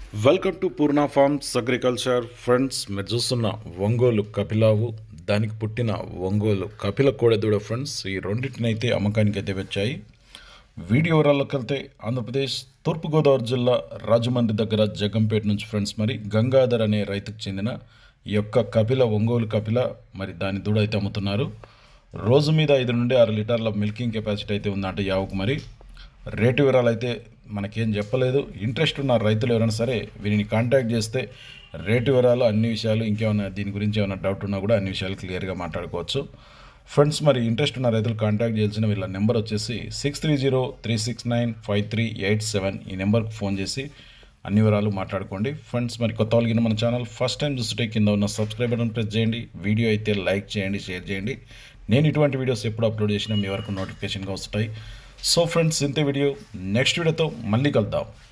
welcome to Purna farms agriculture friends మీరు చూస్తున్న ఒంగోలు కపిలావు దానికి పుట్టిన ఒంగోలు కపిల కోడెదూడ ఫ్రెండ్స్ ఈ రెండింటినైతే అమ్మకానికి అయితే వచ్చాయి వీడియో వివరాల్లోకి వెళ్తే ఆంధ్రప్రదేశ్ తూర్పుగోదావరి జిల్లా రాజమండ్రి దగ్గర జగంపేట నుంచి ఫ్రెండ్స్ మరి గంగాధర్ అనే రైతుకు చెందిన ఈ యొక్క కపిల ఒంగోలు కపిల మరి దాని దూడ అయితే అమ్ముతున్నారు రోజు మీద ఐదు నుండి ఆరు లీటర్ల మిల్కింగ్ కెపాసిటీ అయితే ఉందంట యావుకు మరి రేటు వివరాలు అయితే మనకేం చెప్పలేదు ఇంట్రెస్ట్ ఉన్న రైతులు ఎవరైనా సరే వీరిని కాంటాక్ట్ చేస్తే రేటు వివరాలు అన్ని విషయాలు ఇంకేమైనా దీని గురించి ఏమైనా డౌట్ ఉన్నా కూడా అన్ని విషయాలు క్లియర్గా మాట్లాడుకోవచ్చు ఫ్రెండ్స్ మరి ఇంట్రెస్ట్ ఉన్న రైతులు కాంటాక్ట్ చేయాల్సిన వీళ్ళ నెంబర్ వచ్చేసి six three zero three six nine five three eight seven ఈ నెంబర్కి ఫోన్ చేసి అన్ని వివరాలు మాట్లాడుకోండి ఫ్రెండ్స్ మరి కొత్త వాళ్ళకి మన ఛానల్ ఫస్ట్ టైం చూస్తుంటే కింద ఉన్న సబ్స్క్రైబ్ బటన్ ప్రెస్ చేయండి వీడియో అయితే లైక్ చేయండి షేర్ చేయండి నేను ఇటువంటి వీడియోస్ ఎప్పుడు అప్లోడ్ చేసినా మీ వరకు నోటిఫికేషన్గా వస్తాయి సో ఫ్రెండ్స్ ఇంతే వీడియో నెక్స్ట్ వీడియోతో మళ్ళీ కలుద్దాం